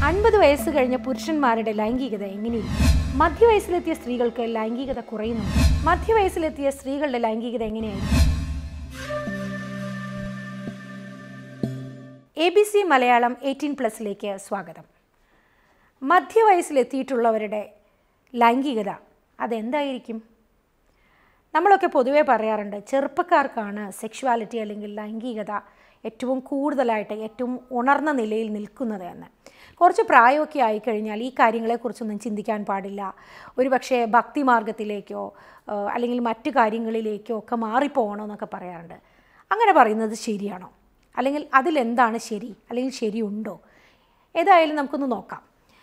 അൻപത് വയസ്സ് കഴിഞ്ഞ പുരുഷന്മാരുടെ ലൈംഗികത എങ്ങനെയിരിക്കും മധ്യവയസ്സിലെത്തിയ സ്ത്രീകൾക്ക് ലൈംഗികത കുറയുന്നു മധ്യവയസ്സിലെത്തിയ സ്ത്രീകളുടെ ലൈംഗികത എങ്ങനെയായിരിക്കും A B C Malayalam eighteen പ്ലസിലേക്ക് സ്വാഗതം മധ്യവയസ്സിലെത്തിയിട്ടുള്ളവരുടെ ലൈംഗികത അതെന്തായിരിക്കും നമ്മളൊക്കെ പൊതുവേ പറയാറുണ്ട് ചെറുപ്പക്കാർക്കാണ് സെക്ഷുവാലിറ്റി അല്ലെങ്കിൽ ലൈംഗികത ഏറ്റവും കൂടുതലായിട്ട് ഏറ്റവും ഉണർന്ന നിലയിൽ നിൽക്കുന്നത് എന്ന് കുറച്ച് പ്രായമൊക്കെ ആയിക്കഴിഞ്ഞാൽ ഈ കാര്യങ്ങളെക്കുറിച്ചൊന്നും ചിന്തിക്കാൻ പാടില്ല ഒരുപക്ഷെ ഭക്തി മാർഗത്തിലേക്കോ ആ, അല്ലെങ്കിൽ മറ്റു കാര്യങ്ങളിലേക്കോ ഒക്കെ മാറിപ്പോകണോ എന്നൊക്കെ പറയാറുണ്ട് അങ്ങനെ പറയുന്നത് ശരിയാണോ അല്ലെങ്കിൽ അതിലെന്താണ് ശരി അല്ലെങ്കിൽ ശരിയുണ്ടോ ഏതായാലും നമുക്കൊന്ന് നോക്കാം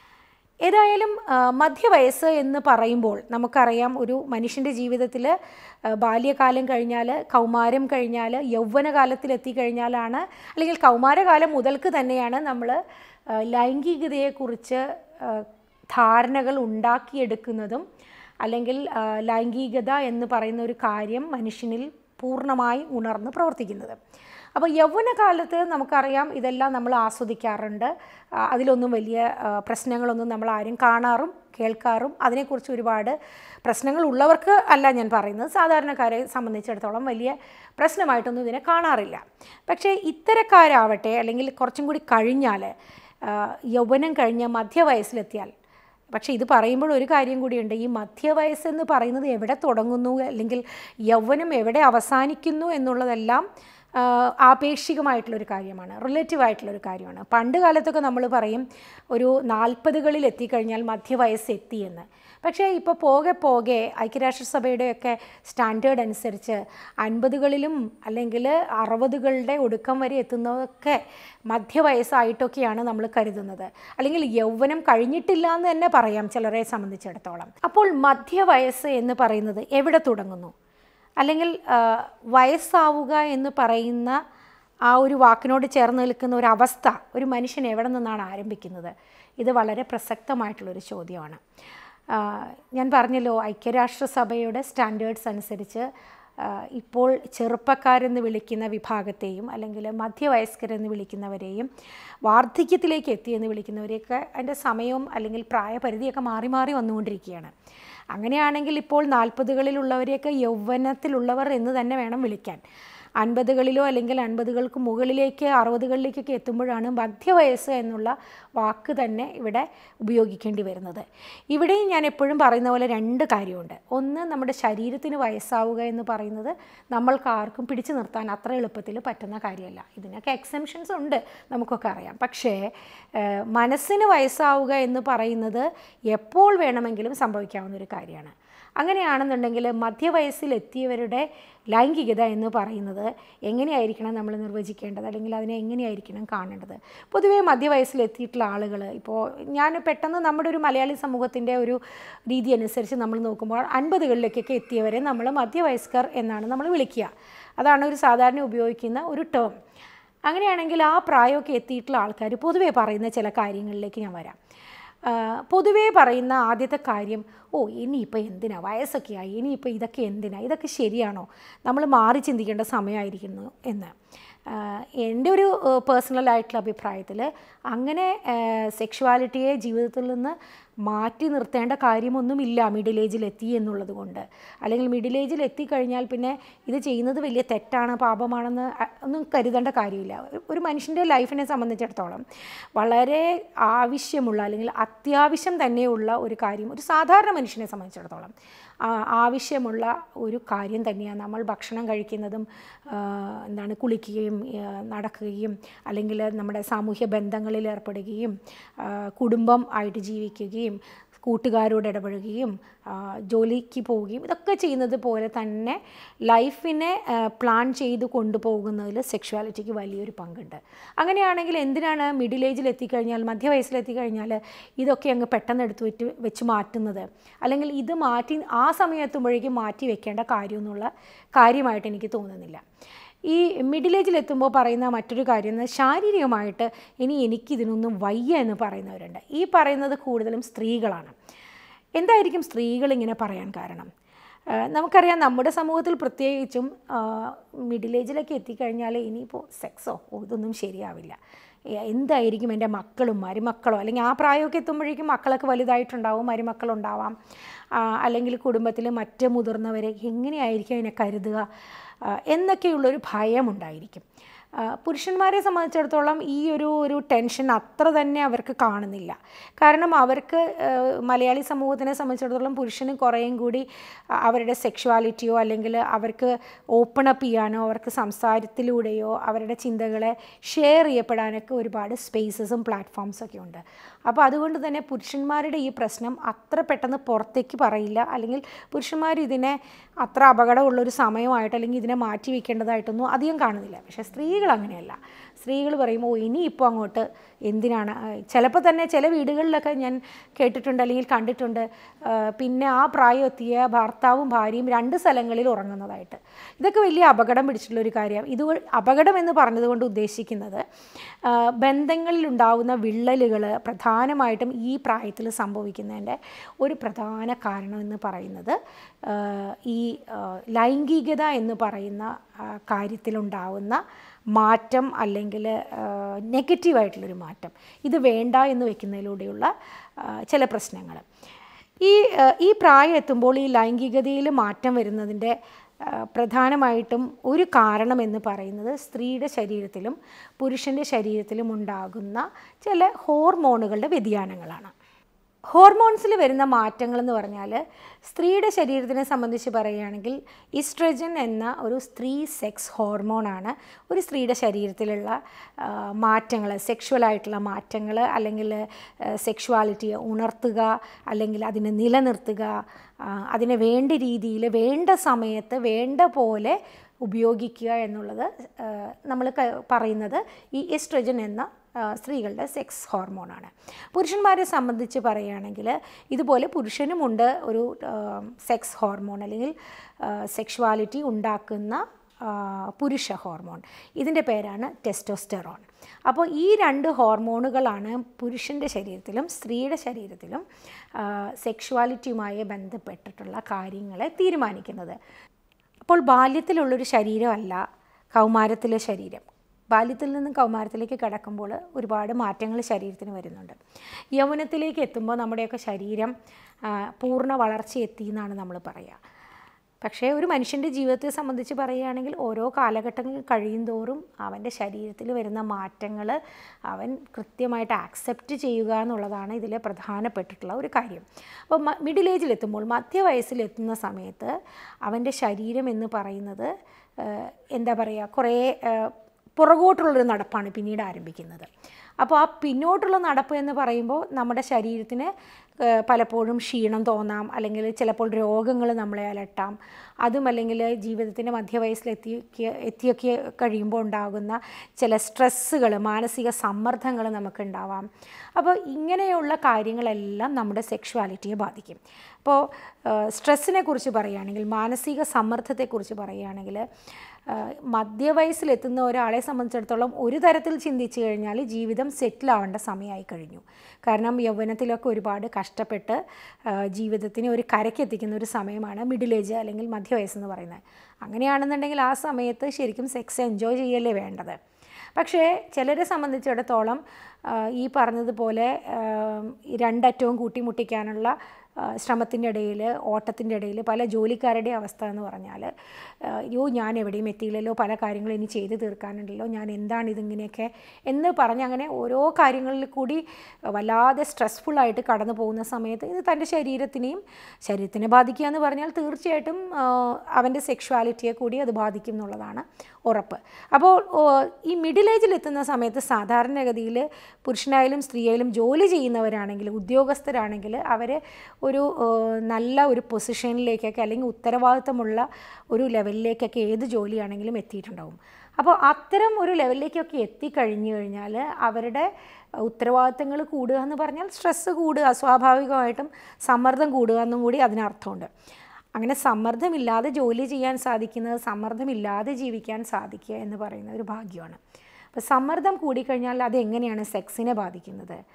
ഏതായാലും ആ, മധ്യവയസ്സ് എന്ന് പറയുമ്പോൾ നമുക്കറിയാം ഒരു മനുഷ്യൻ്റെ ജീവിതത്തിൽ ബാല്യകാലം കഴിഞ്ഞാൽ കൗമാരം കഴിഞ്ഞാൽ യൗവനകാലത്തിലെത്തി കഴിഞ്ഞാലാണ് അല്ലെങ്കിൽ കൗമാരകാലം മുതൽക്ക് തന്നെയാണ് നമ്മൾ ലൈംഗികതയെക്കുറിച്ച് ആ, ധാരണകൾ ഉണ്ടാക്കിയെടുക്കുന്നതും അല്ലെങ്കിൽ ആ, ലൈംഗികത എന്ന് പറയുന്ന ഒരു കാര്യം മനുഷ്യനിൽ പൂർണ്ണമായി ഉണർന്ന് പ്രവർത്തിക്കുന്നത് അപ്പോൾ യൗവനകാലത്ത് നമുക്കറിയാം ഇതെല്ലാം നമ്മൾ ആസ്വദിക്കാറുണ്ട് ആ, അതിലൊന്നും വലിയ ആ, പ്രശ്നങ്ങളൊന്നും നമ്മൾ ആരും കാണാറും കേൾക്കാറും അതിനെക്കുറിച്ച് ഒരുപാട് പ്രശ്നങ്ങൾ ഉള്ളവർക്ക് അല്ല ഞാൻ പറയുന്നത് സാധാരണക്കാരെ സംബന്ധിച്ചിടത്തോളം വലിയ പ്രശ്നമായിട്ടൊന്നും ഇതിനെ കാണാറില്ല പക്ഷേ ഇത്തരക്കാരാവട്ടെ അല്ലെങ്കിൽ കുറച്ചും കൂടി കഴിഞ്ഞാൽ ആ, യൗവനം കഴിഞ്ഞ് മധ്യവയസ്സിലെത്തിയാൽ പക്ഷേ ഇത് പറയുമ്പോൾ ഒരു കാര്യം കൂടിയുണ്ട് ഈ മധ്യവയസ്സെന്ന് പറയുന്നത് എവിടെ തുടങ്ങുന്നു അല്ലെങ്കിൽ യൗവനം എവിടെ അവസാനിക്കുന്നു എന്നുള്ളതെല്ലാം ആ, ആപേക്ഷികമായിട്ടുള്ളൊരു കാര്യമാണ് റിലേറ്റീവ് ആയിട്ടുള്ളൊരു കാര്യമാണ് പണ്ട് കാലത്തൊക്കെ നമ്മൾ പറയും ഒരു നാൽപ്പതുകളിൽ എത്തിക്കഴിഞ്ഞാൽ മധ്യവയസ്സ് എത്തിയെന്ന് പക്ഷേ ഇപ്പോൾ പോകെ പോകെ ഐക്യരാഷ്ട്രസഭയുടെയൊക്കെ സ്റ്റാൻഡേർഡ് അനുസരിച്ച് അൻപതുകളിലും അല്ലെങ്കിൽ അറുപതുകളുടെ ഒടുക്കം വരെ എത്തുന്നതൊക്കെ മധ്യവയസ്സായിട്ടൊക്കെയാണ് നമ്മൾ കരുതുന്നത് അല്ലെങ്കിൽ യൗവനം കഴിഞ്ഞിട്ടില്ല എന്ന് തന്നെ പറയാം ചിലരെ സംബന്ധിച്ചിടത്തോളം അപ്പോൾ മധ്യവയസ്സ് എന്ന് പറയുന്നത് എവിടെ തുടങ്ങുന്നു അല്ലെങ്കിൽ ആ, വയസ്സാവുക എന്ന് പറയുന്ന ആ ഒരു വാക്കിനോട് ചേർന്ന് നിൽക്കുന്ന ഒരു അവസ്ഥ ഒരു മനുഷ്യൻ എവിടെ നിന്നാണ് ആരംഭിക്കുന്നത് ഇത് വളരെ പ്രസക്തമായിട്ടുള്ളൊരു ചോദ്യമാണ് ആ, ഞാൻ പറഞ്ഞല്ലോ ഐക്യരാഷ്ട്രസഭയുടെ സ്റ്റാൻഡേർഡ്സ് അനുസരിച്ച് ആ, ഇപ്പോൾ ചെറുപ്പക്കാരെന്ന് വിളിക്കുന്ന വിഭാഗത്തെയും അല്ലെങ്കിൽ മധ്യവയസ്കരെന്ന് വിളിക്കുന്നവരെയും വാർദ്ധക്യത്തിലേക്ക് എത്തിയെന്ന് വിളിക്കുന്നവരെയൊക്കെ അതിൻ്റെ സമയവും അല്ലെങ്കിൽ പ്രായപരിധിയൊക്കെ മാറി മാറി വന്നുകൊണ്ടിരിക്കുകയാണ് അങ്ങനെയാണെങ്കിൽ ഇപ്പോൾ നാൽപ്പതുകളിലുള്ളവരെയൊക്കെ യൗവനത്തിലുള്ളവർ എന്ന് തന്നെ വേണം വിളിക്കാൻ അൻപതുകളിലോ അല്ലെങ്കിൽ അൻപതുകൾക്ക് മുകളിലേക്ക് അറുപതുകളിലേക്കൊക്കെ എത്തുമ്പോഴാണ് മധ്യവയസ്സ് എന്നുള്ള വാക്ക് തന്നെ ഇവിടെ ഉപയോഗിക്കേണ്ടി വരുന്നത് ഇവിടെയും ഞാൻ എപ്പോഴും പറയുന്ന പോലെ രണ്ട് കാര്യമുണ്ട് ഒന്ന് നമ്മുടെ ശരീരത്തിന് വയസ്സാവുക എന്ന് പറയുന്നത് നമ്മൾക്ക് ആർക്കും പിടിച്ചു നിർത്താൻ അത്ര എളുപ്പത്തിൽ പറ്റുന്ന കാര്യമല്ല ഇതിനൊക്കെ എക്സെംഷൻസ് ഉണ്ട് നമുക്കൊക്കെ അറിയാം പക്ഷേ ഏഹ്, മനസ്സിന് വയസ്സാവുക എന്ന് പറയുന്നത് എപ്പോൾ വേണമെങ്കിലും സംഭവിക്കാവുന്ന ഒരു കാര്യമാണ് അങ്ങനെയാണെന്നുണ്ടെങ്കിൽ മധ്യവയസ്സിൽ എത്തിയവരുടെ ലൈംഗികത എന്ന് പറയുന്നത് എങ്ങനെയായിരിക്കണം നമ്മൾ നിർവചിക്കേണ്ടത് അല്ലെങ്കിൽ അതിനെ എങ്ങനെയായിരിക്കണം കാണേണ്ടത് പൊതുവേ മധ്യവയസ്സിലെത്തിയിട്ടുള്ള ആളുകൾ ഇപ്പോൾ ഞാൻ പെട്ടെന്ന് നമ്മുടെ ഒരു മലയാളി സമൂഹത്തിൻ്റെ ഒരു രീതി അനുസരിച്ച് നമ്മൾ നോക്കുമ്പോൾ അൻപതുകളിലേക്കൊക്കെ എത്തിയവരെ നമ്മൾ മധ്യവയസ്കർ എന്നാണ് നമ്മൾ വിളിക്കുക അതാണ് ഒരു സാധാരണ ഉപയോഗിക്കുന്ന ഒരു ടേം അങ്ങനെയാണെങ്കിൽ ആ പ്രായമൊക്കെ എത്തിയിട്ടുള്ള ആൾക്കാർ പൊതുവേ പറയുന്ന ചില കാര്യങ്ങളിലേക്ക് ഞാൻ വരാം ആ, പൊതുവേ പറയുന്ന ആദ്യത്തെ കാര്യം ഓ ഇനിയിപ്പോൾ എന്തിനാ വയസ്സൊക്കെ ആയി ഇനിയിപ്പോൾ ഇതൊക്കെ എന്തിനാ ഇതൊക്കെ ശരിയാണോ നമ്മൾ മാറി ചിന്തിക്കേണ്ട സമയമായിരിക്കുന്നു എന്ന് ആ, എൻ്റെ ഒരു പേഴ്സണൽ ആയിട്ടുള്ള അഭിപ്രായത്തിൽ അങ്ങനെ സെക്ഷുവാലിറ്റിയെ ജീവിതത്തിൽ നിന്ന് മാറ്റി നിർത്തേണ്ട കാര്യമൊന്നുമില്ല മിഡിൽ ഏജിൽ എത്തി എന്നുള്ളത് കൊണ്ട് അല്ലെങ്കിൽ മിഡിൽ ഏജിൽ എത്തിക്കഴിഞ്ഞാൽ പിന്നെ ഇത് ചെയ്യുന്നത് വലിയ തെറ്റാണ് പാപമാണെന്ന് അ- ഒന്നും കരുതേണ്ട കാര്യമില്ല ഒരു- ഒരു മനുഷ്യൻ്റെ ലൈഫിനെ സംബന്ധിച്ചിടത്തോളം വളരെ ആവശ്യമുള്ള അല്ലെങ്കിൽ അത്യാവശ്യം തന്നെയുള്ള ഒരു കാര്യം ഒരു സാധാരണ മനുഷ്യനെ സംബന്ധിച്ചിടത്തോളം ആ, ആവശ്യമുള്ള ഒരു കാര്യം തന്നെയാണ് നമ്മൾ ഭക്ഷണം കഴിക്കുന്നതും ആ, എന്താണ് കുളിക്കുകയും ആ, നടക്കുകയും അല്ലെങ്കിൽ നമ്മുടെ സാമൂഹ്യ ബന്ധങ്ങളിൽ ഏർപ്പെടുകയും ആ, കുടുംബം ആയിട്ട് ജീവിക്കുകയും കൂട്ടുകാരോട് ഇടപഴകുകയും ആ, ജോലിക്ക് പോവുകയും ഇതൊക്കെ ചെയ്യുന്നത് പോലെ തന്നെ ലൈഫിനെ ആ, പ്ലാൻ ചെയ്ത് കൊണ്ടുപോകുന്നതിൽ സെക്ഷുവാലിറ്റിക്ക് വലിയൊരു പങ്കുണ്ട് അങ്ങനെയാണെങ്കിൽ എന്തിനാണ് മിഡിൽ ഏജിൽ എത്തിക്കഴിഞ്ഞാൽ മധ്യവയസ്സിൽ എത്തിക്കഴിഞ്ഞാൽ ഇതൊക്കെ അങ്ങ് പെട്ടെന്ന് എടുത്ത് വെച്ച് വെച്ച് മാറ്റുന്നത് അല്ലെങ്കിൽ ഇത് മാറ്റി ആ സമയത്തുമ്പോഴേക്കും മാറ്റി വെക്കേണ്ട കാര്യം എന്നുള്ള കാര്യമായിട്ട് എനിക്ക് തോന്നുന്നില്ല ഈ മിഡിൽ ഏജിൽ എത്തുമ്പോൾ പറയുന്ന മറ്റൊരു കാര്യം എന്ന് ശാരീരികമായിട്ട് ഇനി എനിക്കിതിനൊന്നും വയ്യ എന്ന് പറയുന്നവരുണ്ട് ഈ പറയുന്നത് കൂടുതലും സ്ത്രീകളാണ് എന്തായിരിക്കും സ്ത്രീകൾ ഇങ്ങനെ പറയാൻ കാരണം ആ, നമുക്കറിയാം നമ്മുടെ സമൂഹത്തിൽ പ്രത്യേകിച്ചും മിഡിൽ ഏജിലൊക്കെ എത്തിക്കഴിഞ്ഞാൽ ഇനിയിപ്പോൾ സെക്സോ ഓ, ഇതൊന്നും ശരിയാവില്ല എ- എന്തായിരിക്കും എൻ്റെ മക്കളും മരുമക്കളോ അല്ലെങ്കിൽ ആ പ്രായമൊക്കെ എത്തുമ്പോഴേക്കും മക്കളൊക്കെ വലുതായിട്ടുണ്ടാവും മരുമക്കളുണ്ടാവാം ആ, അല്ലെങ്കിൽ കുടുംബത്തിൽ മറ്റ് മുതിർന്നവരെ എങ്ങനെയായിരിക്കും അതിനെ കരുതുക ആ, എന്നൊക്കെയുള്ളൊരു ഭയമുണ്ടായിരിക്കും ആ, പുരുഷന്മാരെ സംബന്ധിച്ചിടത്തോളം ഈ ഒരു ഒരു ടെൻഷൻ അത്ര തന്നെ അവർക്ക് കാണുന്നില്ല കാരണം അവർക്ക് ആ, മലയാളി സമൂഹത്തിനെ സംബന്ധിച്ചിടത്തോളം പുരുഷന് കുറേയും കൂടി ആ, അവരുടെ സെക്ഷുവാലിറ്റിയോ അല്ലെങ്കിൽ അവർക്ക് ഓപ്പൺ അപ്പ് ചെയ്യാനോ അവർക്ക് സംസാരത്തിലൂടെയോ അവരുടെ ചിന്തകളെ ഷെയർ ചെയ്യപ്പെടാനൊക്കെ ഒരുപാട് സ്പേസസും പ്ലാറ്റ്ഫോംസൊക്കെ ഉണ്ട് അപ്പോൾ അതുകൊണ്ട് തന്നെ പുരുഷന്മാരുടെ ഈ പ്രശ്നം അത്ര പെട്ടെന്ന് പുറത്തേക്ക് പറയില്ല അല്ലെങ്കിൽ പുരുഷന്മാർ ഇതിനെ അത്ര അപകടമുള്ളൊരു സമയമായിട്ട് അല്ലെങ്കിൽ ഇതിനെ മാറ്റി വെക്കേണ്ടതായിട്ടൊന്നും അധികം കാണുന്നില്ല പക്ഷേ സ്ത്രീകൾ അങ്ങനെയല്ല സ്ത്രീകൾ പറയുമ്പോൾ ഇനിയിപ്പോൾ അങ്ങോട്ട് എന്തിനാണ് ചിലപ്പോൾ തന്നെ ചില വീടുകളിലൊക്കെ ഞാൻ കേട്ടിട്ടുണ്ട് അല്ലെങ്കിൽ കണ്ടിട്ടുണ്ട് ആ, പിന്നെ ആ പ്രായം എത്തിയ ഭർത്താവും ഭാര്യയും രണ്ട് സ്ഥലങ്ങളിൽ ഉറങ്ങുന്നതായിട്ട് ഇതൊക്കെ വലിയ അപകടം പിടിച്ചിട്ടുള്ളൊരു കാര്യമാണ് ഇത് അപകടം എന്ന് പറഞ്ഞതുകൊണ്ട് ഉദ്ദേശിക്കുന്നത് ആ, ബന്ധങ്ങളിലുണ്ടാവുന്ന വിള്ളലുകൾ പ്രധാനമായിട്ടും ഈ പ്രായത്തിൽ സംഭവിക്കുന്നതിൻ്റെ ഒരു പ്രധാന കാരണം എന്ന് പറയുന്നത് ആ, ഈ ആ, ലൈംഗികത എന്ന് പറയുന്ന ആ, കാര്യത്തിലുണ്ടാവുന്ന മാറ്റം അല്ലെങ്കിൽ നെഗറ്റീവായിട്ടുള്ളൊരു മാറ്റം ഇത് വേണ്ട എന്ന് വെക്കുന്നതിലൂടെയുള്ള ആ, ചില പ്രശ്നങ്ങൾ ഈ ആ, ഈ പ്രായം എത്തുമ്പോൾ ഈ ലൈംഗികതയിൽ മാറ്റം വരുന്നതിൻ്റെ ആ, പ്രധാനമായിട്ടും ഒരു കാരണം എന്ന് പറയുന്നത് സ്ത്രീയുടെ ശരീരത്തിലും പുരുഷൻ്റെ ശരീരത്തിലും ഉണ്ടാകുന്ന ചില ഹോർമോണുകളുടെ വ്യതിയാനങ്ങളാണ് ഹോർമോൺസിൽ വരുന്ന മാറ്റങ്ങൾ എന്ന് പറഞ്ഞാൽ സ്ത്രീയുടെ ശരീരത്തിനെ സംബന്ധിച്ച് പറയുകയാണെങ്കിൽ ഇസ്ട്രജൻ എന്ന ഒരു സ്ത്രീ സെക്സ് ഹോർമോണാണ് ഒരു സ്ത്രീയുടെ ശരീരത്തിലുള്ള മാറ്റങ്ങൾ സെക്ഷുവലായിട്ടുള്ള മാറ്റങ്ങൾ അല്ലെങ്കിൽ സെക്ഷുവാലിറ്റിയെ ഉണർത്തുക അല്ലെങ്കിൽ അതിനെ നിലനിർത്തുക ആ, അതിനെ വേണ്ട രീതിയിൽ വേണ്ട സമയത്ത് വേണ്ട പോലെ ഉപയോഗിക്കുക എന്നുള്ളത് നമ്മൾ പറയുന്നത് ഈ എസ്ട്രജൻ എന്ന ആ, സ്ത്രീകളുടെ സെക്സ് ഹോർമോണാണ് പുരുഷന്മാരെ സംബന്ധിച്ച് പറയുകയാണെങ്കിൽ ഇതുപോലെ പുരുഷനുമുണ്ട് ഒരു സെക്സ് ഹോർമോൺ അല്ലെങ്കിൽ സെക്ഷുവാലിറ്റി ഉണ്ടാക്കുന്ന ആ, പുരുഷ ഹോർമോൺ ഇതിൻ്റെ പേരാണ് ടെസ്റ്റോസ്റ്റെറോൺ അപ്പോൾ ഈ രണ്ട് ഹോർമോണുകളാണ് പുരുഷൻ്റെ ശരീരത്തിലും സ്ത്രീയുടെ ശരീരത്തിലും ആ, സെക്ഷുവാലിറ്റിയുമായി ബന്ധപ്പെട്ടിട്ടുള്ള കാര്യങ്ങളെ തീരുമാനിക്കുന്നത് അപ്പോൾ ബാല്യത്തിലുള്ളൊരു ശരീരമല്ല കൗമാരത്തിലെ ശരീരം ബാല്യത്തിൽ നിന്നും കൗമാരത്തിലേക്ക് കടക്കുമ്പോൾ ഒരുപാട് മാറ്റങ്ങൾ ശരീരത്തിന് വരുന്നുണ്ട് യൗവനത്തിലേക്ക് എത്തുമ്പോൾ നമ്മുടെയൊക്കെ ശരീരം ആ, പൂർണ്ണ വളർച്ച എത്തി എന്നാണ് നമ്മൾ പറയുക പക്ഷേ ഒരു മനുഷ്യൻ്റെ ജീവിതത്തെ സംബന്ധിച്ച് പറയുകയാണെങ്കിൽ ഓരോ കാലഘട്ടങ്ങൾ കഴിയുന്തോറും അവൻ്റെ ശരീരത്തിൽ വരുന്ന മാറ്റങ്ങൾ അവൻ കൃത്യമായിട്ട് ആക്സെപ്റ്റ് ചെയ്യുക എന്നുള്ളതാണ് ഇതിലെ പ്രധാനപ്പെട്ടിട്ടുള്ള ഒരു കാര്യം അപ്പോൾ മിഡിൽ ഏജിലെത്തുമ്പോൾ മധ്യവയസ്സിലെത്തുന്ന സമയത്ത് അവൻ്റെ ശരീരം എന്ന് പറയുന്നത് ഏഹ്, എന്താ പറയുക കുറേ ഏഹ്, പുറകോട്ടുള്ളൊരു നടപ്പാണ് പിന്നീട് ആരംഭിക്കുന്നത് അപ്പോൾ ആ പിന്നോട്ടുള്ള നടപ്പ് എന്ന് പറയുമ്പോൾ നമ്മുടെ ശരീരത്തിന് ഏഹ്, പലപ്പോഴും ക്ഷീണം തോന്നാം അല്ലെങ്കിൽ ചിലപ്പോൾ രോഗങ്ങൾ നമ്മളെ അലട്ടാം അതും അല്ലെങ്കിൽ ജീവിതത്തിൻ്റെ മധ്യവയസ്സിലെത്തി എത്തിയൊക്കെ കഴിയുമ്പോൾ ഉണ്ടാകുന്ന ചില സ്ട്രെസ്സുകൾ മാനസിക സമ്മർദ്ദങ്ങൾ നമുക്കുണ്ടാവാം അപ്പോൾ ഇങ്ങനെയുള്ള കാര്യങ്ങളെല്ലാം നമ്മുടെ സെക്ഷുവാലിറ്റിയെ ബാധിക്കും അപ്പോൾ സ്ട്രെസ്സിനെ കുറിച്ച് പറയുകയാണെങ്കിൽ മാനസിക സമ്മർദ്ദത്തെക്കുറിച്ച് പറയുകയാണെങ്കിൽ ആഹ് മധ്യവയസ്സിലെത്തുന്ന ഒരാളെ സംബന്ധിച്ചിടത്തോളം ഒരു തരത്തിൽ ചിന്തിച്ചു കഴിഞ്ഞാൽ ജീവിതം സെറ്റിൽ ആവേണ്ട സമയമായി കഴിഞ്ഞു കാരണം യൗവനത്തിലൊക്കെ ഒരുപാട് കഷ്ടപ്പെട്ട് ആഹ് ജീവിതത്തിനെ ഒരു കരയ്ക്കെത്തിക്കുന്ന ഒരു സമയമാണ് മിഡിൽ ഏജ് അല്ലെങ്കിൽ മധ്യവയസ്സ് എന്ന് പറയുന്നത് അങ്ങനെയാണെന്നുണ്ടെങ്കിൽ ആ സമയത്ത് ശരിക്കും സെക്സ് എൻജോയ് ചെയ്യല്ലേ വേണ്ടത് പക്ഷേ ചിലരെ സംബന്ധിച്ചിടത്തോളം ആഹ് ഈ പറഞ്ഞതുപോലെ ആഹ് ഈ രണ്ടറ്റവും കൂട്ടിമുട്ടിക്കാനുള്ള ശ്രമത്തിൻ്റെ ഇടയിൽ ഓട്ടത്തിൻ്റെ ഇടയിൽ പല ജോലിക്കാരുടെ അവസ്ഥ എന്ന് പറഞ്ഞാൽ അയ്യോ ഞാൻ എവിടെയും എത്തിയില്ലല്ലോ പല കാര്യങ്ങളും ഇനി ചെയ്ത് തീർക്കാനുണ്ടല്ലോ ഞാൻ എന്താണ് ഇതിങ്ങനെയൊക്കെ എന്ന് പറഞ്ഞ് അങ്ങനെ ഓരോ കാര്യങ്ങളിൽ കൂടി വല്ലാതെ സ്ട്രെസ്ഫുള്ളായിട്ട് കടന്നു പോകുന്ന സമയത്ത് ഇത് തൻ്റെ ശരീരത്തിനെയും ശരീരത്തിനെ ബാധിക്കുക എന്ന് പറഞ്ഞാൽ തീർച്ചയായിട്ടും ആ, അവൻ്റെ സെക്ഷുവാലിറ്റിയെ കൂടി അത് ബാധിക്കും എന്നുള്ളതാണ് ഉറപ്പ് അപ്പോൾ ഓ, ഈ മിഡിൽ ഏജിൽ എത്തുന്ന സമയത്ത് സാധാരണഗതിയിൽ പുരുഷനായാലും സ്ത്രീയായാലും ജോലി ചെയ്യുന്നവരാണെങ്കിൽ ഉദ്യോഗസ്ഥരാണെങ്കിൽ അവർ ഒരു ആ, നല്ല ഒരു പൊസിഷനിലേക്കൊക്കെ അല്ലെങ്കിൽ ഉത്തരവാദിത്തമുള്ള ഒരു ലെവലിലേക്കൊക്കെ ഏത് ജോലിയാണെങ്കിലും എത്തിയിട്ടുണ്ടാവും അപ്പോൾ അത്തരം ഒരു ലെവലിലേക്കൊക്കെ എത്തിക്കഴിഞ്ഞു കഴിഞ്ഞാൽ അവരുടെ ഉത്തരവാദിത്തങ്ങൾ കൂടുക എന്ന് പറഞ്ഞാൽ സ്ട്രെസ്സ് കൂടുക സ്വാഭാവികമായിട്ടും സമ്മർദ്ദം കൂടുക എന്നും കൂടി അതിനർത്ഥമുണ്ട് അങ്ങനെ സമ്മർദ്ദമില്ലാതെ ജോലി ചെയ്യാൻ സാധിക്കുന്നത് സമ്മർദ്ദമില്ലാതെ ജീവിക്കാൻ സാധിക്കുക എന്ന് പറയുന്ന ഒരു ഭാഗ്യമാണ് അപ്പോൾ സമ്മർദ്ദം കൂടിക്കഴിഞ്ഞാൽ അത് എങ്ങനെയാണ് സെക്സിനെ ബാധിക്കുന്നത്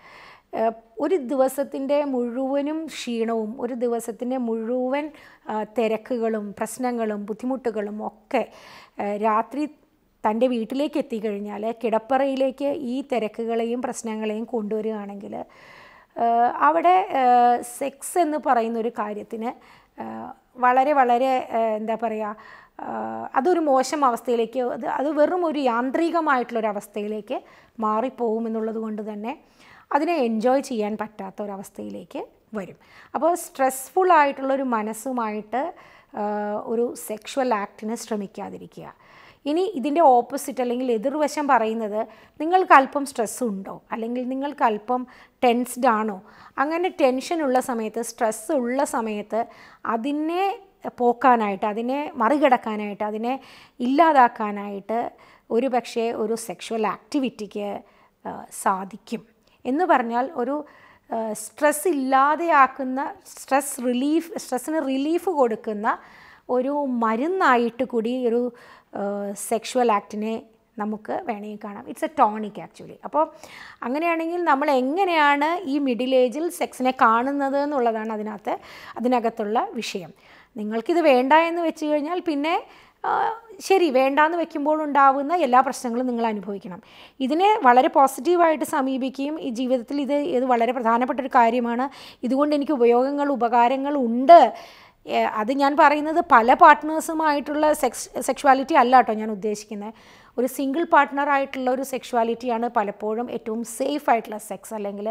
ഏഹ്, ഒരു ദിവസത്തിൻ്റെ മുഴുവനും ക്ഷീണവും ഒരു ദിവസത്തിൻ്റെ മുഴുവൻ ആ, തിരക്കുകളും പ്രശ്നങ്ങളും ബുദ്ധിമുട്ടുകളും ഒക്കെ ഏഹ്, രാത്രി തൻ്റെ വീട്ടിലേക്ക് എത്തിക്കഴിഞ്ഞാൽ കിടപ്പറയിലേക്ക് ഈ തിരക്കുകളെയും പ്രശ്നങ്ങളെയും കൊണ്ടുവരികയാണെങ്കിൽ ഏഹ്, അവിടെ സെക്സ് എന്ന് പറയുന്ന ഒരു കാര്യത്തിന് ഏഹ്, വളരെ വളരെ ഏഹ്, എന്താ പറയുക ഏഹ്, അതൊരു മോശം അവസ്ഥയിലേക്ക് അത് അത് വെറും ഒരു യാന്ത്രികമായിട്ടുള്ളൊരു അവസ്ഥയിലേക്ക് മാറിപ്പോകും എന്നുള്ളത് കൊണ്ട് തന്നെ അതിനെ എൻജോയ് ചെയ്യാൻ പറ്റാത്ത ഒരവസ്ഥയിലേക്ക് വരും അപ്പോൾ സ്ട്രെസ്ഫുൾ ആയിട്ടുള്ളൊരു മനസ്സുമായിട്ട് ഏഹ്, ഒരു സെക്ഷുവൽ ആക്ടിന് ശ്രമിക്കാതിരിക്കുക ഇനി ഇതിൻ്റെ ഓപ്പോസിറ്റ് അല്ലെങ്കിൽ എതിർവശം പറയുന്നത് നിങ്ങൾക്ക് അല്പം സ്ട്രെസ് ഉണ്ടോ അല്ലെങ്കിൽ നിങ്ങൾക്ക് അല്പം ടെൻസ്ഡ് ആണോ അങ്ങനെ ടെൻഷൻ ഉള്ള സമയത്ത് സ്ട്രെസ് ഉള്ള സമയത്ത് അതിനെ പോക്കാനായിട്ട് അതിനെ മറികടക്കാനായിട്ട് അതിനെ ഇല്ലാതാക്കാനായിട്ട് ഒരു പക്ഷേ ഒരു സെക്ഷുവൽ ആക്ടിവിറ്റിക്ക് സാധിക്കും എന്ന് പറഞ്ഞാൽ ഒരു സ്ട്രെസ് ഇല്ലാതെയാക്കുന്ന സ്ട്രെസ് റിലീഫ് സ്ട്രെസ്സിന് റിലീഫ് കൊടുക്കുന്ന ഒരു മരുന്നായിട്ട് കൂടി ഒരു സെക്ഷുവൽ ആക്ടിനെ നമുക്ക് വേണമെങ്കിൽ കാണാം ഇറ്റ്സ് എ ടോണിക് ആക്ച്വലി അപ്പോൾ അങ്ങനെയാണെങ്കിൽ നമ്മൾ എങ്ങനെയാണ് ഈ മിഡിൽ ഏജിൽ സെക്സിനെ കാണുന്നത് എന്നുള്ളതാണ് അതിനകത്ത് അതിനകത്തുള്ള വിഷയം നിങ്ങൾക്കിത് വേണ്ട എന്ന് വെച്ച് കഴിഞ്ഞാൽ പിന്നെ ആ, ശരി വേണ്ടാന്ന് വെക്കുമ്പോൾ ഉണ്ടാവുന്ന എല്ലാ പ്രശ്നങ്ങളും നിങ്ങൾ അനുഭവിക്കണം ഇതിനെ വളരെ പോസിറ്റീവായിട്ട് സമീപിക്കുകയും ഈ ജീവിതത്തിൽ ഇത് ഇത് വളരെ പ്രധാനപ്പെട്ട ഒരു കാര്യമാണ് ഇതുകൊണ്ട് എനിക്ക് ഉപയോഗങ്ങൾ ഉപകാരങ്ങൾ ഉണ്ട് ഏ, അത് ഞാൻ പറയുന്നത് പല പാർട്ട്നേഴ്സുമായിട്ടുള്ള സെക്സ് സെക്ഷുവാലിറ്റി അല്ല കേട്ടോ ഞാൻ ഉദ്ദേശിക്കുന്നത് ഒരു സിംഗിൾ പാർട്ട്ണറായിട്ടുള്ള ഒരു സെക്ഷുവാലിറ്റിയാണ് പലപ്പോഴും ഏറ്റവും സേഫ് ആയിട്ടുള്ള സെക്സ് അല്ലെങ്കിൽ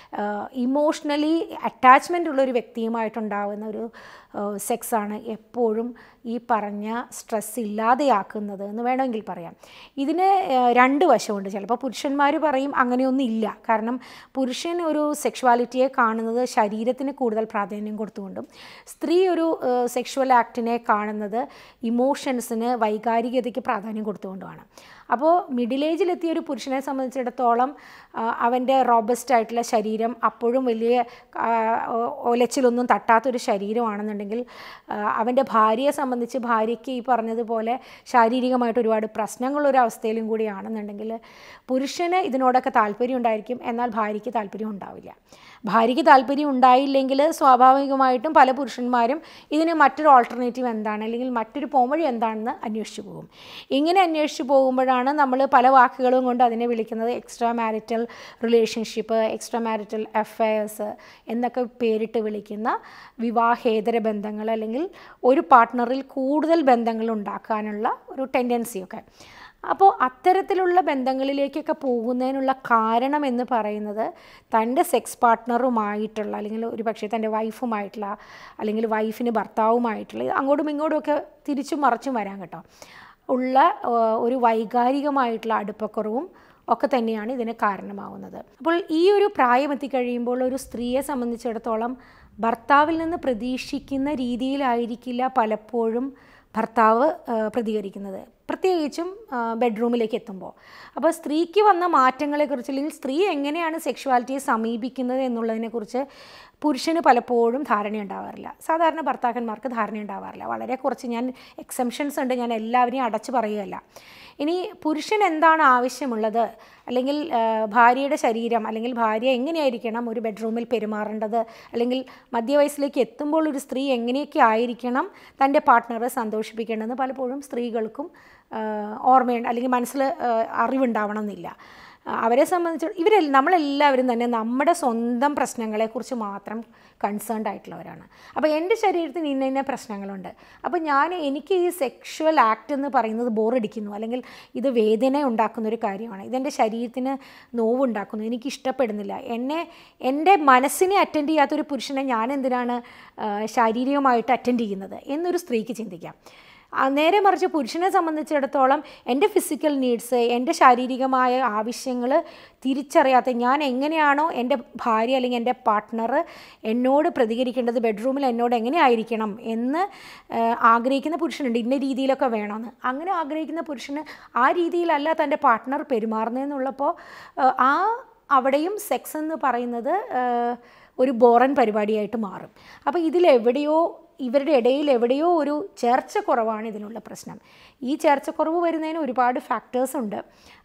ഇമോഷണലി അറ്റാച്ച്മെൻ്റ് ഉള്ള ഒരു വ്യക്തിയുമായിട്ടുണ്ടാകുന്ന ഒരു സെക്സാണ് എപ്പോഴും ഈ പറഞ്ഞ സ്ട്രെസ് ഇല്ലാതെയാക്കുന്നത് എന്ന് വേണമെങ്കിൽ പറയാം ഇതിന് ആ, രണ്ട് വശമുണ്ട് ചിലപ്പോൾ പുരുഷന്മാർ പറയും അങ്ങനെയൊന്നും ഇല്ല കാരണം പുരുഷൻ ഒരു സെക്ഷുവാലിറ്റിയെ കാണുന്നത് ശരീരത്തിന് കൂടുതൽ പ്രാധാന്യം കൊടുത്തുകൊണ്ടും സ്ത്രീ ഒരു സെക്ഷുവൽ ആക്ടിനെ കാണുന്നത് ഇമോഷൻസിന് വൈകാരികതയ്ക്ക് പ്രാധാന്യം കൊടുത്തുകൊണ്ടുമാണ് അപ്പോൾ മിഡിൽ ഏജിലെത്തിയ ഒരു പുരുഷനെ സംബന്ധിച്ചിടത്തോളം ആ, അവൻ്റെ റോബസ്റ്റ് ആയിട്ടുള്ള ശരീരം അപ്പോഴും വലിയ ആ, ഒ- ഒലച്ചിലൊന്നും തട്ടാത്തൊരു ശരീരമാണെന്നുണ്ടെങ്കിൽ ആ, അവൻ്റെ ഭാര്യയെ സംബന്ധിച്ച് ഭാര്യയ്ക്ക് ഈ പറഞ്ഞതുപോലെ ശാരീരികമായിട്ട് ഒരുപാട് പ്രശ്നങ്ങളുള്ള അവസ്ഥയിലും കൂടിയാണെന്നുണ്ടെങ്കിൽ പുരുഷന് ഇതിനോടൊക്കെ താല്പര്യം ഉണ്ടായിരിക്കും എന്നാൽ ഭാര്യയ്ക്ക് താല്പര്യം ഉണ്ടാവില്ല ഭാര്യയ്ക്ക് താല്പര്യം ഉണ്ടായില്ലെങ്കിൽ സ്വാഭാവികമായിട്ടും പല പുരുഷന്മാരും ഇതിന് മറ്റൊരു ഓൾട്ടർനേറ്റീവ് എന്താണ് അല്ലെങ്കിൽ മറ്റൊരു പോംവഴി എന്താണെന്ന് അന്വേഷിച്ച് പോകും ഇങ്ങനെ അന്വേഷിച്ച് പോകുമ്പോഴാണ് നമ്മൾ പല വാക്കുകളും കൊണ്ട് അതിനെ വിളിക്കുന്നത് extra marital relationship extra marital affairs എന്നൊക്കെ പേരിട്ട് വിളിക്കുന്ന വിവാഹേതര ബന്ധങ്ങൾ അല്ലെങ്കിൽ ഒരു പാർട്ട്ണറിൽ കൂടുതൽ ബന്ധങ്ങൾ ഉണ്ടാക്കാനുള്ള ഒരു ടെൻഡൻസിയൊക്കെ അപ്പോൾ അത്തരത്തിലുള്ള ബന്ധങ്ങളിലേക്കൊക്കെ പോകുന്നതിനുള്ള കാരണം എന്ന് പറയുന്നത് തൻ്റെ സെക്സ് പാർട്ട്ണറുമായിട്ടുള്ള അല്ലെങ്കിൽ ഒരു പക്ഷേ തൻ്റെ വൈഫുമായിട്ടുള്ള അല്ലെങ്കിൽ വൈഫിന് ഭർത്താവുമായിട്ടുള്ള ഇത് അങ്ങോട്ടും ഇങ്ങോട്ടും ഒക്കെ തിരിച്ചും മറിച്ചും വരാൻ കേട്ടോ ഉള്ള ഏഹ്, ഒരു വൈകാരികമായിട്ടുള്ള അടുപ്പക്കുറവും ഒക്കെ തന്നെയാണ് ഇതിന് കാരണമാവുന്നത് അപ്പോൾ ഈ ഒരു പ്രായം എത്തിക്കഴിയുമ്പോൾ ഒരു സ്ത്രീയെ സംബന്ധിച്ചിടത്തോളം ഭർത്താവിൽ നിന്ന് പ്രതീക്ഷിക്കുന്ന രീതിയിലായിരിക്കില്ല പലപ്പോഴും ഭർത്താവ് ആ, പ്രതികരിക്കുന്നത് പ്രത്യേകിച്ചും ആ, ബെഡ്റൂമിലേക്ക് എത്തുമ്പോൾ അപ്പോൾ സ്ത്രീക്ക് വന്ന മാറ്റങ്ങളെക്കുറിച്ച് അല്ലെങ്കിൽ സ്ത്രീ എങ്ങനെയാണ് സെക്ഷുവാലിറ്റിയെ സമീപിക്കുന്നത് എന്നുള്ളതിനെക്കുറിച്ച് പുരുഷന് പലപ്പോഴും ധാരണ ഉണ്ടാവാറില്ല സാധാരണ ഭർത്താക്കന്മാർക്ക് ധാരണ ഉണ്ടാവാറില്ല വളരെ കുറച്ച് ഞാൻ എക്സംഷൻസ് ഉണ്ട് ഞാൻ എല്ലാവരെയും അടച്ചു പറയുകയല്ല ഇനി പുരുഷൻ എന്താണ് ആവശ്യമുള്ളത് അല്ലെങ്കിൽ ആ, ഭാര്യയുടെ ശരീരം അല്ലെങ്കിൽ ഭാര്യ എങ്ങനെയായിരിക്കണം ഒരു ബെഡ്റൂമിൽ പെരുമാറേണ്ടത് അല്ലെങ്കിൽ മധ്യവയസ്സിലേക്ക് എത്തുമ്പോൾ ഒരു സ്ത്രീ എങ്ങനെയൊക്കെ ആയിരിക്കണം തൻ്റെ പാർട്ട്ണറെ സന്തോഷിപ്പിക്കേണ്ടതെന്ന് പലപ്പോഴും സ്ത്രീകൾക്കും ആ, ഓർമ്മയുണ്ട് അല്ലെങ്കിൽ മനസ്സിൽ ആ, അറിവുണ്ടാവണം എന്നില്ല ആ, അവരെ സംബന്ധിച്ച് ഇവരെ നമ്മളെല്ലാവരും തന്നെ നമ്മുടെ സ്വന്തം പ്രശ്നങ്ങളെക്കുറിച്ച് മാത്രം കൺസേൺഡ് ആയിട്ടുള്ളവരാണ് അപ്പോൾ എൻ്റെ ശരീരത്തിന് ഇന്ന ഇന്ന പ്രശ്നങ്ങളുണ്ട് അപ്പോൾ ഞാൻ എനിക്ക് ഈ സെക്ഷുവൽ ആക്ട് എന്ന് പറയുന്നത് ബോറടിക്കുന്നു അല്ലെങ്കിൽ ഇത് വേദന ഉണ്ടാക്കുന്ന ഒരു കാര്യമാണ് ഇതെൻ്റെ ശരീരത്തിന് നോവുണ്ടാക്കുന്നു എനിക്ക് ഇഷ്ടപ്പെടുന്നില്ല എന്നെ എൻ്റെ മനസ്സിനെ അറ്റൻഡ് ചെയ്യാത്തൊരു പുരുഷനെ ഞാൻ എന്തിനാണ് ആ, ശാരീരികമായിട്ട് അറ്റൻഡ് ചെയ്യുന്നത് എന്നൊരു സ്ത്രീക്ക് ചിന്തിക്കാം ആ, നേരെ മറിച്ച് പുരുഷനെ സംബന്ധിച്ചിടത്തോളം എൻ്റെ ഫിസിക്കൽ നീഡ്സ് എൻ്റെ ശാരീരികമായ ആവശ്യങ്ങൾ തിരിച്ചറിയാത്ത ഞാൻ എങ്ങനെയാണോ എൻ്റെ ഭാര്യ അല്ലെങ്കിൽ എൻ്റെ പാർട്ട്ണർ എന്നോട് പ്രതികരിക്കേണ്ടത് ബെഡ്റൂമിൽ എന്നോട് എങ്ങനെ ആയിരിക്കണം എന്ന് ആ, ആഗ്രഹിക്കുന്ന പുരുഷനുണ്ട് ഇന്ന രീതിയിലൊക്കെ വേണമെന്ന് അങ്ങനെ ആഗ്രഹിക്കുന്ന പുരുഷന് ആ രീതിയിലല്ല തൻ്റെ പാർട്ട്ണർ പെരുമാറുന്നതെന്നുള്ളപ്പോൾ ആ, ആ അവിടെയും സെക്സ് എന്ന് പറയുന്നത് ആ, ഒരു ബോറൻ പരിപാടിയായിട്ട് മാറും അപ്പോൾ ഇതിലെവിടെയോ ഇവരുടെ ഇടയിൽ എവിടെയോ ഒരു ചേർച്ച കുറവാണ് ഇതിനുള്ള പ്രശ്നം ഈ ചേർച്ചക്കുറവ് വരുന്നതിന് ഒരുപാട് ഫാക്ടേഴ്സ് ഉണ്ട്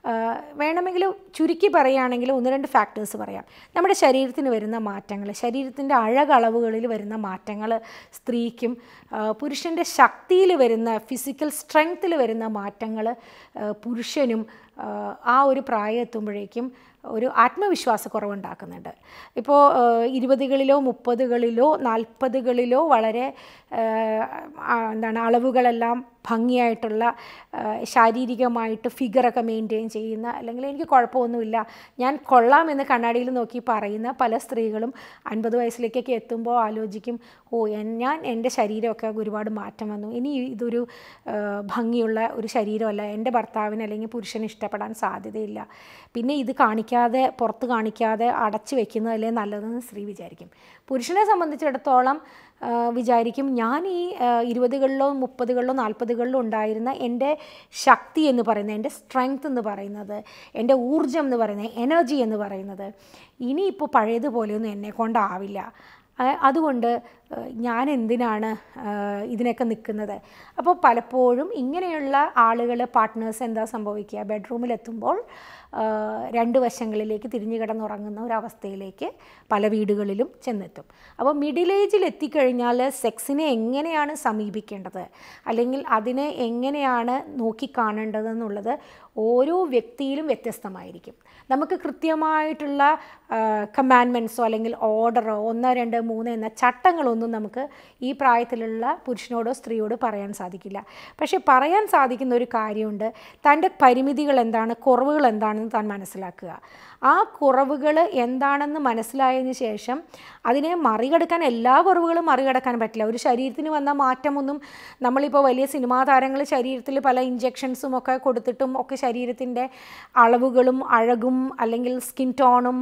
ആ, വേണമെങ്കിൽ ചുരുക്കി പറയുകയാണെങ്കിൽ ഒന്ന് രണ്ട് ഫാക്ടേഴ്സ് പറയാം നമ്മുടെ ശരീരത്തിന് വരുന്ന മാറ്റങ്ങൾ ശരീരത്തിൻ്റെ അഴകളവുകളിൽ വരുന്ന മാറ്റങ്ങൾ സ്ത്രീക്കും ആ, പുരുഷൻ്റെ ശക്തിയിൽ വരുന്ന ഫിസിക്കൽ സ്ട്രെങ്ത്തിൽ വരുന്ന മാറ്റങ്ങൾ പുരുഷനും ആ, ആ ഒരു പ്രായം എത്തുമ്പോഴേക്കും ഒരു ആത്മവിശ്വാസക്കുറവുണ്ടാക്കുന്നുണ്ട് ഇപ്പോൾ ഇരുപതുകളിലോ മുപ്പതുകളിലോ നാൽപ്പതുകളിലോ വളരെ ആ, ആ, എന്താണ് അളവുകളെല്ലാം ഭംഗിയായിട്ടുള്ള ആ, ശാരീരികമായിട്ട് ഫിഗറൊക്കെ മെയിൻറ്റെയിൻ ചെയ്യുന്ന അല്ലെങ്കിൽ എനിക്ക് കുഴപ്പമൊന്നുമില്ല ഞാൻ കൊള്ളാമെന്ന് കണ്ണാടിയിൽ നോക്കി പറയുന്ന പല സ്ത്രീകളും അൻപത് വയസ്സിലേക്കൊക്കെ എത്തുമ്പോൾ ആലോചിക്കും ഓ എൻ- ഞാൻ എൻ്റെ ശരീരമൊക്കെ ഒരുപാട് മാറ്റം വന്നു ഇനി ഇതൊരു ആ, ഭംഗിയുള്ള ഒരു ശരീരമല്ല എൻ്റെ ഭർത്താവിന് അല്ലെങ്കിൽ പുരുഷന് ഇഷ്ടപ്പെടാൻ സാധ്യതയില്ല പിന്നെ ഇത് കാണിക്കാതെ പുറത്ത് കാണിക്കാതെ അടച്ചു വെക്കുന്നതല്ലേ നല്ലതെന്ന് സ്ത്രീ വിചാരിക്കും പുരുഷനെ സംബന്ധിച്ചിടത്തോളം ആ, വിചാരിക്കും ഞാൻ ഈ ആ, ഇരുപതുകളിലോ മുപ്പതുകളിലോ നാൽപ്പതുകളിലോ ഉണ്ടായിരുന്ന എൻ്റെ ശക്തി എന്ന് പറയുന്നത് എൻ്റെ സ്ട്രെങ്ത് എന്ന് പറയുന്നത് എൻ്റെ ഊർജം എന്ന് പറയുന്നത് എനർജി എന്ന് പറയുന്നത് ഇനിയിപ്പോൾ പഴയതുപോലെയൊന്നും എന്നെ കൊണ്ടാവില്ല ആ, അതുകൊണ്ട് ആ, ഞാൻ എന്തിനാണ് ആ, ഇതിനൊക്കെ നിൽക്കുന്നത് അപ്പോൾ പലപ്പോഴും ഇങ്ങനെയുള്ള ആളുകൾ പാർട്ട്നേഴ്സ് എന്താ സംഭവിക്കുക ബെഡ്റൂമിലെത്തുമ്പോൾ ആ, രണ്ട് വശങ്ങളിലേക്ക് തിരിഞ്ഞു കിടന്നുറങ്ങുന്ന ഒരവസ്ഥയിലേക്ക് പല വീടുകളിലും ചെന്നെത്തും അപ്പോൾ മിഡിൽ ഏജിൽ എത്തിക്കഴിഞ്ഞാൽ സെക്സിനെ എങ്ങനെയാണ് സമീപിക്കേണ്ടത് അല്ലെങ്കിൽ അതിനെ എങ്ങനെയാണ് നോക്കിക്കാണേണ്ടതെന്നുള്ളത് ഓരോ വ്യക്തിയിലും വ്യത്യസ്തമായിരിക്കും നമുക്ക് കൃത്യമായിട്ടുള്ള കമാൻമെൻറ്റ്സോ അല്ലെങ്കിൽ ഓർഡറോ ഒന്ന് രണ്ട് മൂന്ന് എന്ന ചട്ടങ്ങളൊന്നും നമുക്ക് ഈ പ്രായത്തിലുള്ള പുരുഷനോടോ സ്ത്രീയോടോ പറയാൻ സാധിക്കില്ല പക്ഷേ പറയാൻ സാധിക്കുന്ന ഒരു കാര്യമുണ്ട് തൻ്റെ പരിമിതികൾ എന്താണ് കുറവുകൾ എന്താണെന്ന് താൻ മനസ്സിലാക്കുക ആ കുറവുകൾ എന്താണെന്ന് മനസ്സിലായതിന് ശേഷം അതിനെ മറികടക്കാൻ എല്ലാ കുറവുകളും മറികടക്കാൻ പറ്റില്ല ഒരു ശരീരത്തിന് വന്ന മാറ്റമൊന്നും നമ്മളിപ്പോൾ വലിയ സിനിമാ താരങ്ങൾ ശരീരത്തിൽ പല ഇഞ്ചെക്ഷൻസും ഒക്കെ കൊടുത്തിട്ടും ഒക്കെ ശരീരത്തിൻ്റെ അളവുകളും അഴകും അല്ലെങ്കിൽ സ്കിൻ ടോണും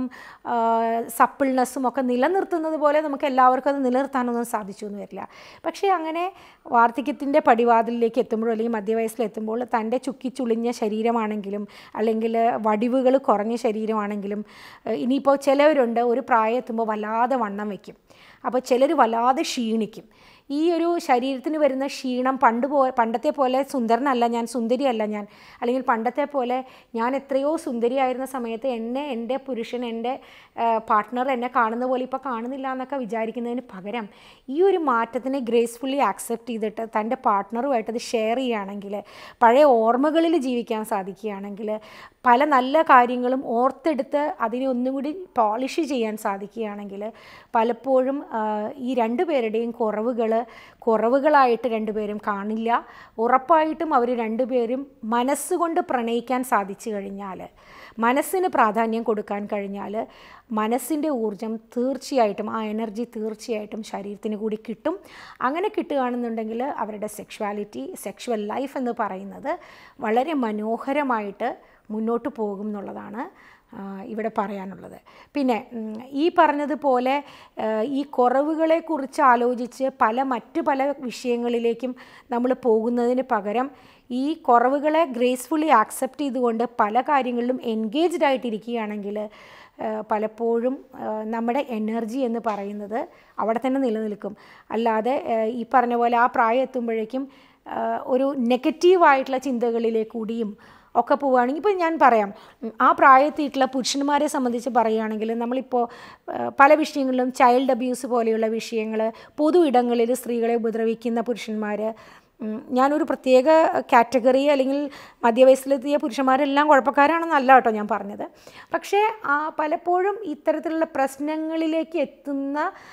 സപ്പിൾനെസ്സും ഒക്കെ നിലനിർത്തുന്നത് പോലെ നമുക്ക് എല്ലാവർക്കും അത് നിലനിർത്താനൊന്നും സാധിച്ചു എന്ന് വരില്ല പക്ഷേ അങ്ങനെ വാർദ്ധക്യത്തിൻ്റെ പടിവാതിലിലേക്ക് എത്തുമ്പോഴോ അല്ലെങ്കിൽ മധ്യവയസ്സിലെത്തുമ്പോൾ തൻ്റെ ചുക്കിച്ചുളിഞ്ഞ ശരീരമാണെങ്കിലും അല്ലെങ്കിൽ വടിവുകൾ കുറഞ്ഞ ശരീരമാണെങ്കിലും ഏഹ് ഇനിയിപ്പോൾ ചിലവരുണ്ട് ഒരു പ്രായം എത്തുമ്പോൾ വല്ലാതെ വണ്ണം വയ്ക്കും അപ്പോൾ ചിലർ വല്ലാതെ ക്ഷീണിക്കും ഈ ഒരു ശരീരത്തിന് വരുന്ന ക്ഷീണം പണ്ട് പോ പണ്ടത്തെ പോലെ സുന്ദരനല്ല ഞാൻ സുന്ദരിയല്ല ഞാൻ അല്ലെങ്കിൽ പണ്ടത്തെ പോലെ ഞാൻ എത്രയോ സുന്ദരിയായിരുന്ന സമയത്ത് എന്നെ എൻ്റെ പുരുഷൻ എൻ്റെ പാർട്ട്ണർ എന്നെ കാണുന്ന പോലെ ഇപ്പോൾ കാണുന്നില്ല എന്നൊക്കെ വിചാരിക്കുന്നതിന് പകരം ഈ ഒരു മാറ്റത്തിനെ ഗ്രേസ്ഫുള്ളി ആക്സെപ്റ്റ് ചെയ്തിട്ട് തൻ്റെ പാർട്ട്ണറുമായിട്ട് അത് ഷെയർ ചെയ്യുകയാണെങ്കിൽ പഴയ ഓർമ്മകളിൽ ജീവിക്കാൻ സാധിക്കുകയാണെങ്കിൽ പല നല്ല കാര്യങ്ങളും ഓർത്തെടുത്ത് അതിനെ ഒന്നും കൂടി പോളിഷ് ചെയ്യാൻ സാധിക്കുകയാണെങ്കിൽ പലപ്പോഴും ആ, ഈ രണ്ടു പേരുടെയും കുറവുകൾ കുറവുകളായിട്ട് രണ്ടുപേരും കാണില്ല ഉറപ്പായിട്ടും അവർ രണ്ടുപേരും മനസ്സുകൊണ്ട് പ്രണയിക്കാൻ സാധിച്ചു കഴിഞ്ഞാൽ മനസ്സിന് പ്രാധാന്യം കൊടുക്കാൻ കഴിഞ്ഞാൽ മനസ്സിൻ്റെ ഊർജം തീർച്ചയായിട്ടും ആ എനർജി തീർച്ചയായിട്ടും ശരീരത്തിന് കൂടി കിട്ടും അങ്ങനെ കിട്ടുകയാണെന്നുണ്ടെങ്കിൽ അവരുടെ സെക്ഷുവാലിറ്റി സെക്ഷുവൽ ലൈഫ് എന്ന് പറയുന്നത് വളരെ മനോഹരമായിട്ട് മുന്നോട്ട് പോകും എന്നുള്ളതാണ് ആ, ഇവിടെ പറയാനുള്ളത് പിന്നെ ഉം, ഈ പറഞ്ഞതുപോലെ ആ, ഈ കുറവുകളെക്കുറിച്ച് ആലോചിച്ച് പല മറ്റു പല വിഷയങ്ങളിലേക്കും നമ്മൾ പോകുന്നതിന് പകരം ഈ കുറവുകളെ ഗ്രേസ്ഫുള്ളി ആക്സെപ്റ്റ് ചെയ്തുകൊണ്ട് പല കാര്യങ്ങളിലും എൻഗേജ്ഡ് ആയിട്ടിരിക്കുകയാണെങ്കിൽ ആ, പലപ്പോഴും ആ, നമ്മുടെ എനർജി എന്ന് പറയുന്നത് അവിടെ തന്നെ നിലനിൽക്കും അല്ലാതെ ആ, ഈ പറഞ്ഞ പോലെ ആ പ്രായം എത്തുമ്പോഴേക്കും ആ, ഒരു നെഗറ്റീവായിട്ടുള്ള ചിന്തകളിലേക്കൂടിയും ഒക്കെ പോവുകയാണെങ്കിൽ ഇപ്പോൾ ഞാൻ പറയാം ഉം, ആ പ്രായത്തിയിട്ടുള്ള പുരുഷന്മാരെ സംബന്ധിച്ച് പറയുകയാണെങ്കിൽ നമ്മളിപ്പോൾ ആ, പല വിഷയങ്ങളിലും ചൈൽഡ് അബ്യൂസ് പോലെയുള്ള വിഷയങ്ങൾ പൊതു ഇടങ്ങളിൽ സ്ത്രീകളെ ഉപദ്രവിക്കുന്ന പുരുഷന്മാർ ഉം, ഞാനൊരു പ്രത്യേക കാറ്റഗറി അല്ലെങ്കിൽ മധ്യവയസ്സിലെത്തിയ പുരുഷന്മാരെല്ലാം കുഴപ്പക്കാരാണെന്നല്ല കേട്ടോ ഞാൻ പറഞ്ഞത് പക്ഷേ ആ പലപ്പോഴും ഇത്തരത്തിലുള്ള പ്രശ്നങ്ങളിലേക്ക് എത്തുന്ന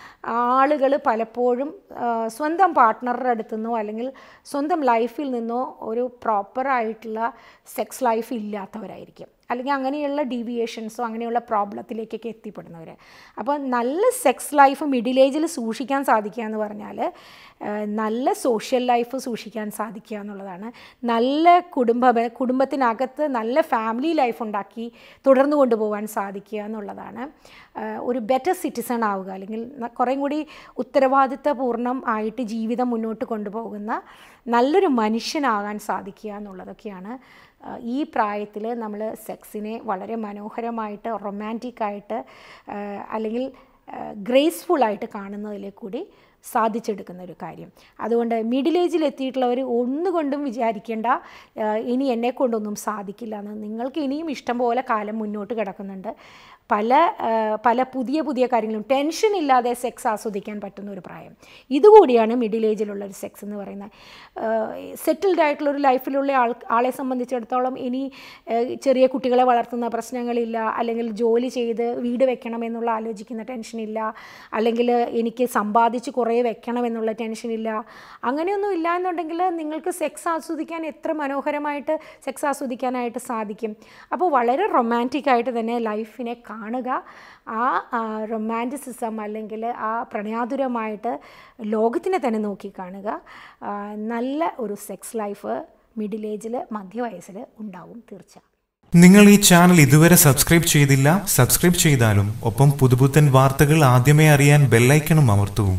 ആളുകൾ പലപ്പോഴും ആ, സ്വന്തം പാർട്ട്ണറുടെ അടുത്തു നിന്നോ അല്ലെങ്കിൽ സ്വന്തം ലൈഫിൽ നിന്നോ ഒരു പ്രോപ്പറായിട്ടുള്ള സെക്സ് ലൈഫ് ഇല്ലാത്തവരായിരിക്കും അല്ലെങ്കിൽ അങ്ങനെയുള്ള ഡീവിയേഷൻസോ അങ്ങനെയുള്ള പ്രോബ്ലത്തിലേക്കൊക്കെ എത്തിപ്പെടുന്നവർ അപ്പോൾ നല്ല സെക്സ് ലൈഫ് മിഡിൽ ഏജിൽ സൂക്ഷിക്കാൻ സാധിക്കുക എന്ന് പറഞ്ഞാൽ ആ, നല്ല സോഷ്യൽ ലൈഫ് സൂക്ഷിക്കാൻ സാധിക്കുക എന്നുള്ളതാണ് നല്ല കുടുംബ കുടുംബത്തിനകത്ത് നല്ല ഫാമിലി ലൈഫ് ഉണ്ടാക്കി തുടർന്നു കൊണ്ടുപോകാൻ സാധിക്കുക എന്നുള്ളതാണ് ആ, ഒരു ബെറ്റർ സിറ്റിസൺ ആവുക അല്ലെങ്കിൽ ന- കുറേം കൂടി ഉത്തരവാദിത്തപൂർണ്ണം ആയിട്ട് ജീവിതം മുന്നോട്ട് കൊണ്ടുപോകുന്ന നല്ലൊരു മനുഷ്യനാകാൻ സാധിക്കുക എന്നുള്ളതൊക്കെയാണ് ആ, ഈ പ്രായത്തിൽ നമ്മൾ സെക്സിനെ വളരെ മനോഹരമായിട്ട് റൊമാൻറ്റിക്കായിട്ട് അല്ലെങ്കിൽ ഗ്രേസ്ഫുള്ളായിട്ട് കാണുന്നതിലെ കൂടി സാധിച്ചെടുക്കുന്ന ഒരു കാര്യം അതുകൊണ്ട് മിഡിൽ ഏജിൽ എത്തിയിട്ടുള്ളവർ ഒന്നുകൊണ്ടും വിചാരിക്കേണ്ട ആ, ഇനി എന്നെ കൊണ്ടൊന്നും സാധിക്കില്ല എന്ന് നിങ്ങൾക്ക് ഇനിയും ഇഷ്ടം പോലെ കാലം മുന്നോട്ട് കിടക്കുന്നുണ്ട് പല ആ, പല പുതിയ പുതിയ കാര്യങ്ങളും ടെൻഷൻ ഇല്ലാതെ സെക്സ് ആസ്വദിക്കാൻ പറ്റുന്ന ഒരു പ്രായം ഇതുകൂടിയാണ് മിഡിൽ ഏജിലുള്ള ഒരു സെക്സ് എന്ന് പറയുന്നത് സെറ്റിൽഡ് ആയിട്ടുള്ള ഒരു ലൈഫിലുള്ള ആൾ ആളെ സംബന്ധിച്ചിടത്തോളം ഇനി ആ, ചെറിയ കുട്ടികളെ വളർത്തുന്ന പ്രശ്നങ്ങളില്ല അല്ലെങ്കിൽ ജോലി ചെയ്ത് വീട് വെക്കണം എന്നുള്ള ആലോചിക്കുന്ന ടെൻഷനില്ല അല്ലെങ്കിൽ എനിക്ക് സമ്പാദിച്ച് കുറേ വെക്കണം എന്നുള്ള ടെൻഷനില്ല അങ്ങനെയൊന്നും ഇല്ല എന്നുണ്ടെങ്കിൽ നിങ്ങൾക്ക് സെക്സ് ആസ്വദിക്കാൻ എത്ര മനോഹരമായിട്ട് സെക്സ് ആസ്വദിക്കാനായിട്ട് സാധിക്കും അപ്പോൾ വളരെ റൊമാൻറ്റിക് ആയിട്ട് തന്നെ ലൈഫിനെ കാണുക ആ റൊമാൻറ്റിസിസം അല്ലെങ്കിൽ ആ പ്രണയാതുരമായിട്ട് ലോകത്തിനെ തന്നെ നോക്കി കാണുക ആ, നല്ല ഒരു സെക്സ് ലൈഫ് മിഡിൽ ഏജിൽ മധ്യവയസ്സിൽ ഉണ്ടാവും തീർച്ച നിങ്ങൾ ഈ ചാനൽ ഇതുവരെ സബ്സ്ക്രൈബ് ചെയ്തില്ല സബ്സ്ക്രൈബ് ചെയ്താലും ഒപ്പം പുതുപുത്തൻ വാർത്തകൾ ആദ്യമേ അറിയാൻ ബെല്ലൈക്കണും അമർത്തൂ